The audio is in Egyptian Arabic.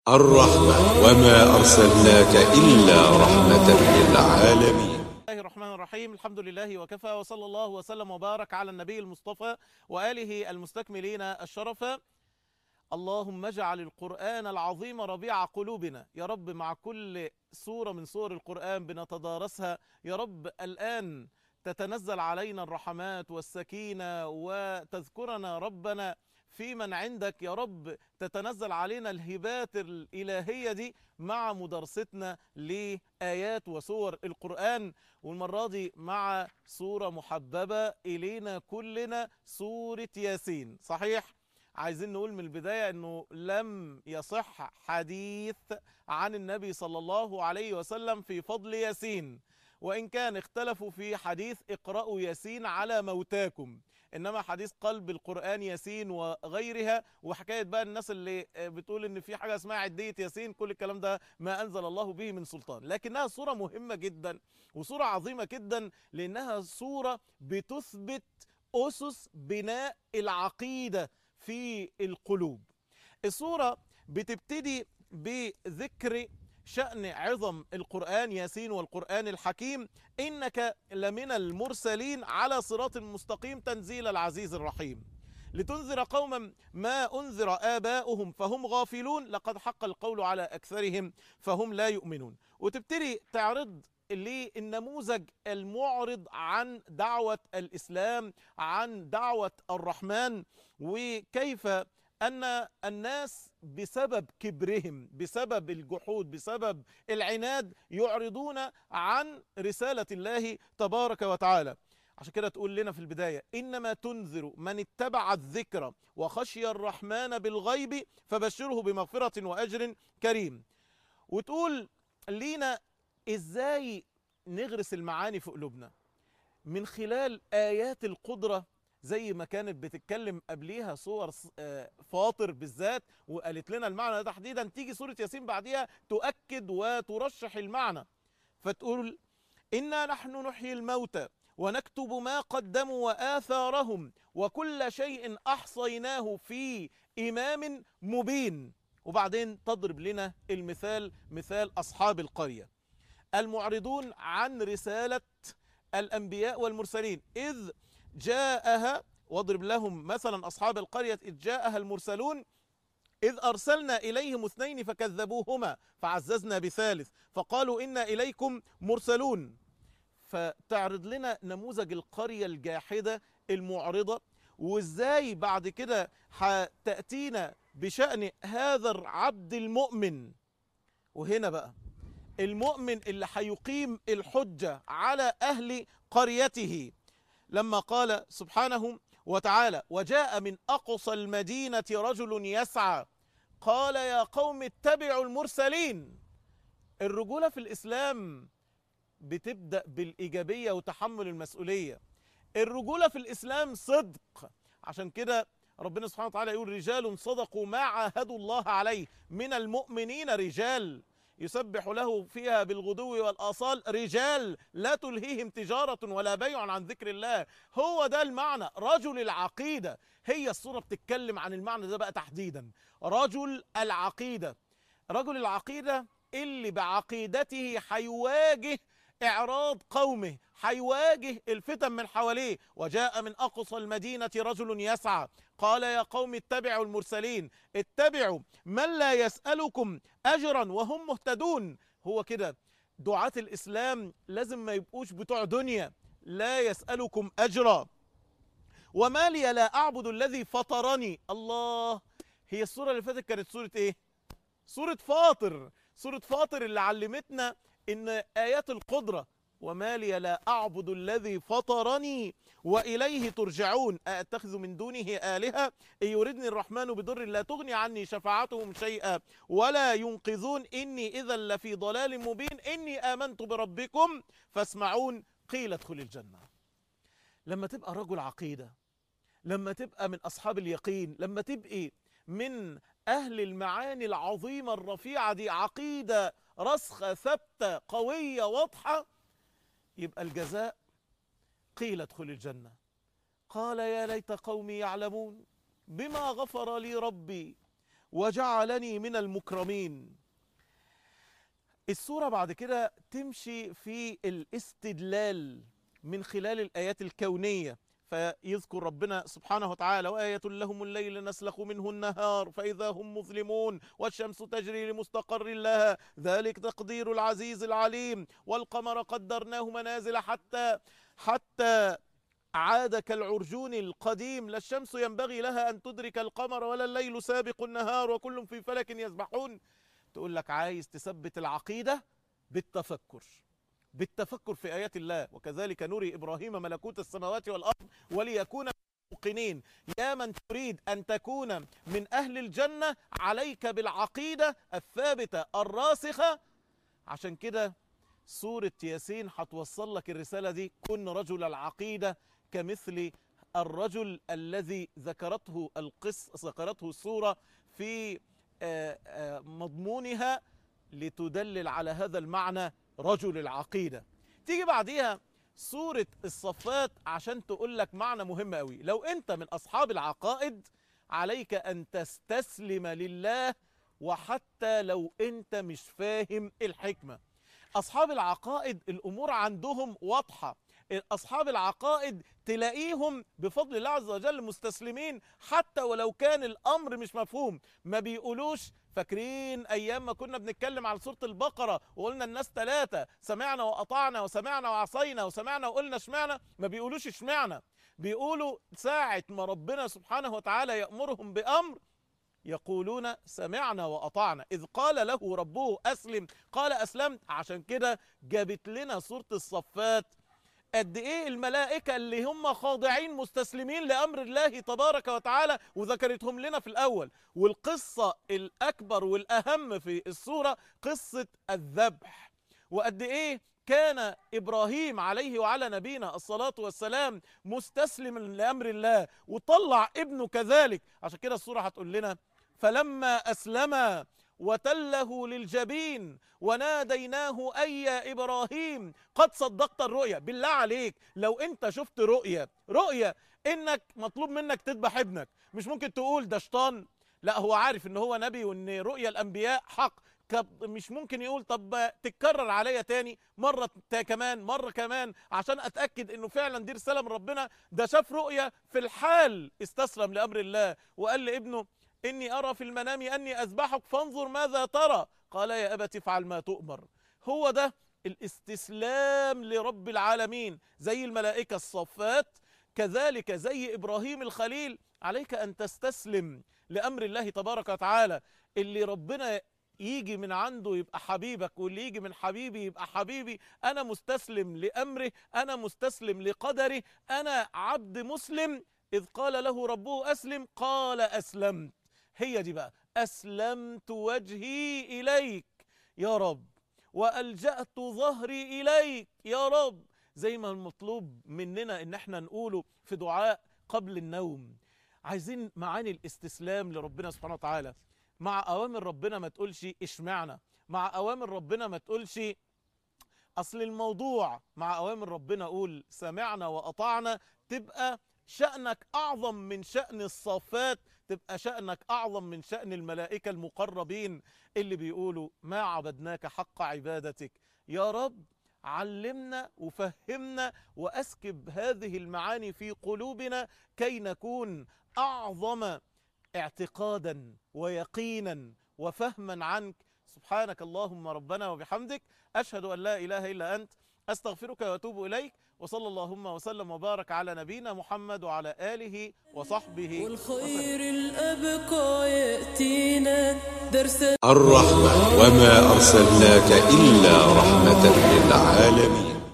الرحمة وما أرسلناك إلا رحمة للعالمين الله الرحمن الرحيم الحمد لله وكفى وصلى الله وسلم وبارك على النبي المصطفى وآله المستكملين الشرف اللهم اجعل القرآن العظيم ربيع قلوبنا يا رب مع كل سورة من سور القرآن بنتدارسها يا رب الآن تتنزل علينا الرحمات والسكينة وتذكرنا ربنا في من عندك يا رب تتنزل علينا الهبات الإلهية دي مع مدرستنا لآيات وسور القرآن والمرة دي مع سورة محببة إلينا كلنا سورة ياسين صحيح؟ عايزين نقول من البداية أنه لم يصح حديث عن النبي صلى الله عليه وسلم في فضل ياسين وإن كان اختلفوا في حديث اقرأوا ياسين على موتاكم انما حديث قلب القران ياسين وغيرها وحكايه بقى الناس اللي بتقول ان في حاجه اسمها عديه ياسين كل الكلام ده ما انزل الله به من سلطان لكنها صوره مهمه جدا وصوره عظيمه جدا لانها صوره بتثبت اسس بناء العقيده في القلوب الصوره بتبتدي بذكر شأن عظم القرآن ياسين والقرآن الحكيم إنك لمن المرسلين على صراط مستقيم تنزيل العزيز الرحيم لتنذر قوما ما أنذر آباؤهم فهم غافلون لقد حق القول على أكثرهم فهم لا يؤمنون وتبتدي تعرض للنموذج المعرض عن دعوة الإسلام عن دعوة الرحمن وكيف أن الناس بسبب كبرهم بسبب الجحود بسبب العناد يعرضون عن رسالة الله تبارك وتعالى عشان كده تقول لنا في البداية إنما تنذر من اتبع الذكر وخشي الرحمن بالغيب فبشره بمغفرة وأجر كريم وتقول لينا إزاي نغرس المعاني في قلوبنا من خلال آيات القدرة زي ما كانت بتتكلم قبليها صور فاطر بالذات وقالت لنا المعنى ده تحديدا تيجي سورة ياسين بعديها تؤكد وترشح المعنى فتقول إنا نحن نحيي الموتى ونكتب ما قدموا وآثارهم وكل شيء أحصيناه في إمام مبين وبعدين تضرب لنا المثال مثال أصحاب القرية المعرضون عن رسالة الأنبياء والمرسلين إذ جاءها واضرب لهم مثلا أصحاب القرية إذ جاءها المرسلون إذ أرسلنا إليهم اثنين فكذبوهما فعززنا بثالث فقالوا إنا إليكم مرسلون فتعرض لنا نموذج القرية الجاحدة المعرضة وإزاي بعد كده هتأتينا بشأن هذا العبد المؤمن وهنا بقى المؤمن اللي هيقيم الحجة على أهل قريته لما قال سبحانه وتعالى وجاء من أقصى المدينة رجل يسعى قال يا قوم اتبعوا المرسلين الرجولة في الإسلام بتبدأ بالإيجابية وتحمل المسؤولية الرجولة في الإسلام صدق عشان كده ربنا سبحانه وتعالى يقول رجال صدقوا ما عاهدوا الله عليه من المؤمنين رجال يسبح له فيها بالغدو والآصال رجال لا تلهيهم تجارة ولا بيع عن ذكر الله هو ده المعنى رجل العقيدة هي الصورة بتتكلم عن المعنى ده بقى تحديدا رجل العقيدة رجل العقيدة اللي بعقيدته هيواجه إعراض قومه هيواجه الفتن من حواليه وجاء من أقصى المدينة رجل يسعى قال يا قوم اتبعوا المرسلين اتبعوا من لا يسألكم أجرا وهم مهتدون هو كده دعاة الإسلام لازم ما يبقوش بتوع دنيا لا يسألكم أجرا وما لي لا أعبد الذي فطرني الله هي السورة اللي فاتت كانت سورة إيه؟ سورة فاطر سورة فاطر اللي علمتنا إن آيات القدرة وما لي لا أعبد الذي فطرني وإليه ترجعون أتخذ من دونه آلهة إن يردني الرحمن بضر لا تغني عني شفاعتهم شيئا ولا ينقذون إني إذا لفي ضلال مبين إني آمنت بربكم فاسمعون قيل ادخل الجنة لما تبقى رجل عقيدة لما تبقى من أصحاب اليقين لما تبقي من أهل المعاني العظيمة الرفيعة دي عقيدة رسخة ثابتة قوية واضحة يبقى الجزاء قيل ادخل الجنة قال يا ليت قومي يعلمون بما غفر لي ربي وجعلني من المكرمين السورة بعد كده تمشي في الاستدلال من خلال الآيات الكونية فيذكر ربنا سبحانه وتعالى وآية لهم الليل نسلخ منه النهار فإذا هم مظلمون والشمس تجري لمستقر لها ذلك تقدير العزيز العليم والقمر قدرناه منازل حتى حتى عاد كالعرجون القديم لا الشمس ينبغي لها أن تدرك القمر ولا الليل سابق النهار وكل في فلك يسبحون تقول لك عايز تثبت العقيدة بالتفكر بالتفكر في آيات الله وكذلك نري إبراهيم ملكوت السماوات والأرض وليكون موقنين يا من تريد أن تكون من أهل الجنة عليك بالعقيدة الثابتة الراسخة عشان كده سورة ياسين هتوصل لك الرسالة دي كن رجل العقيدة كمثل الرجل الذي ذكرته القص ذكرته السورة في آه، آه، مضمونها لتدلل على هذا المعنى رجل العقيدة تيجي بعديها سورة الصفات عشان تقول لك معنى مهم قوي لو انت من اصحاب العقائد عليك ان تستسلم لله وحتى لو انت مش فاهم الحكمة اصحاب العقائد الامور عندهم واضحة اصحاب العقائد تلاقيهم بفضل الله عز وجل مستسلمين حتى ولو كان الامر مش مفهوم ما بيقولوش فاكرين ايام ما كنا بنتكلم على سوره البقره وقلنا الناس ثلاثه سمعنا واطعنا وسمعنا وعصينا وسمعنا وقلنا اشمعنا ما بيقولوش اشمعنا بيقولوا ساعه ما ربنا سبحانه وتعالى يامرهم بامر يقولون سمعنا وأطعنا إذ قال له ربه أسلم قال أسلمت عشان كده جابت لنا سورة الصفات قد ايه الملائكة اللي هم خاضعين مستسلمين لأمر الله تبارك وتعالى وذكرتهم لنا في الأول والقصة الأكبر والأهم في السورة قصة الذبح وقد ايه كان إبراهيم عليه وعلى نبينا الصلاة والسلام مستسلم لأمر الله وطلع ابنه كذلك عشان كده السورة هتقول لنا فلما أسلم وتله للجبين وناديناه أي يا إبراهيم قد صدقت الرؤيا بالله عليك لو أنت شفت رؤيا رؤيا إنك مطلوب منك تذبح ابنك مش ممكن تقول ده شيطان لا هو عارف ان هو نبي وان رؤيا الانبياء حق كب- مش ممكن يقول طب تتكرر عليا تاني مرة تا- كمان مرة كمان عشان اتأكد انه فعلا دي رسالة من ربنا ده شاف رؤيا في الحال استسلم لامر الله وقال لابنه اني ارى في المنام اني اذبحك فانظر ماذا ترى قال يا ابت افعل ما تؤمر هو ده الاستسلام لرب العالمين زي الملائكة الصفات كذلك زي ابراهيم الخليل عليك ان تستسلم لامر الله تبارك وتعالى اللي ربنا يجي من عنده يبقى حبيبك واللي يجي من حبيبي يبقى حبيبي انا مستسلم لامره انا مستسلم لقدره انا عبد مسلم اذ قال له ربه اسلم قال اسلمت هي دي بقى اسلمت وجهي اليك يا رب والجات ظهري اليك يا رب زي ما المطلوب مننا ان احنا نقوله في دعاء قبل النوم عايزين معاني الاستسلام لربنا سبحانه وتعالى مع اوامر ربنا ما تقولش اشمعنا مع اوامر ربنا ما تقولش اصل الموضوع مع اوامر ربنا قول سمعنا واطعنا تبقى شأنك اعظم من شأن الصافات تبقى شأنك اعظم من شأن الملائكة المقربين اللي بيقولوا ما عبدناك حق عبادتك يا رب علمنا وفهمنا واسكب هذه المعاني في قلوبنا كي نكون اعظم اعتقادا ويقينا وفهما عنك سبحانك اللهم ربنا وبحمدك اشهد ان لا اله الا انت استغفرك واتوب اليك وصلى اللهم وسلم وبارك على نبينا محمد وعلى اله وصحبه وسلم والخير الأبقى يأتينا درسا الرحمة وما أرسلناك إلا رحمة للعالمين